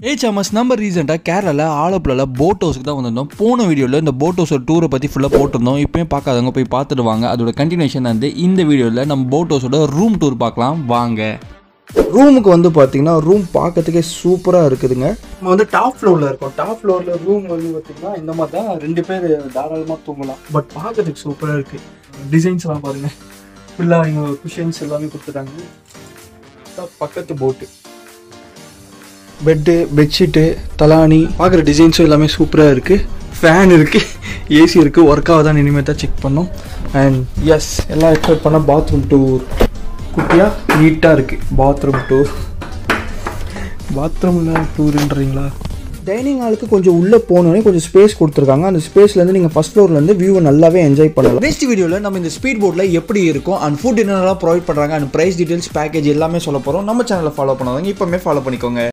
ஏ Sam's நம்ம ரீசெண்டாக கேரளாவில் ஆலப்புழாவில் போட் ஹவுஸ்க்கு தான் வந்திருந்தோம் போன வீடியோவில் இந்த போட் ஹவுஸோட டூரை பற்றி ஃபுல்லாக போட்டிருந்தோம் இப்போயும் பார்க்காதவங்க போய் பார்த்துட்டு வாங்க அதோட கண்டினியூஷன் வந்து இந்த வீடியோவில் நம்ம போட் ஹவுஸோட ரூம் டூர் பார்க்கலாம் வாங்க ரூமுக்கு வந்து பார்த்தீங்கன்னா ரூம் பார்க்கறதுக்கே சூப்பராக இருக்குதுங்க நம்ம வந்து டாப் ஃப்ளோரில் இருக்கோம் டாப் ஃப்ளோரில் ரூம் வந்து பார்த்தீங்கன்னா இந்த மாதிரி தான் ரெண்டு பேர் தாராளமாக தூங்கலாம் பட் பார்க்கறதுக்கு சூப்பராக இருக்குது டிசைன்ஸ்லாம் பாருங்கள் ஃபுல்லாக இங்கே குஷன்ஸ் எல்லாமே கொடுத்துட்டாங்க இதான் பக்கத்து போட்டு பெட்டு பெட்ஷீட்டு தலானி பார்க்குற டிசைன்ஸும் எல்லாமே சூப்பராக இருக்குது ஃபேன் இருக்குது ஏசி இருக்குது ஒர்க் ஆகுதான் இனிமேல் தான் செக் பண்ணோம் அண்ட் எஸ் எல்லாம் எக்ஸ்பெக்ட் பண்ணால் பாத்ரூம் டூர் குட்டியாக நீட்டாக இருக்குது பாத்ரூம் டூர் பாத்ரூமில் டூருன்றீங்களா டைனிங் ஹாலுக்கு கொஞ்சம் உள்ளே போனோடனே கொஞ்சம் ஸ்பேஸ் கொடுத்துருக்காங்க அந்த ஸ்பேஸ்லேருந்து நீங்கள் ஃபஸ்ட் ஃப்ளோர்லேருந்து வியூவை நல்லாவே என்ஜாய் பண்ணலாம் நெக்ஸ்ட் வீடியோவில் நம்ம இந்த ஸ்பீட் போட்டில் எப்படி இருக்கும் அண்ட் ஃபுட் என்னென்னலாம் ப்ரொவைட் பண்ணுறாங்க அண்ட் ப்ரைஸ் டீட்டெயில்ஸ் பேக்கேஜ் எல்லாமே சொல்ல போகிறோம் நம்ம சேனலை ஃபாலோ பண்ணாதவங்க இப்போமே ஃபாலோ பண்ணிக்கோங்க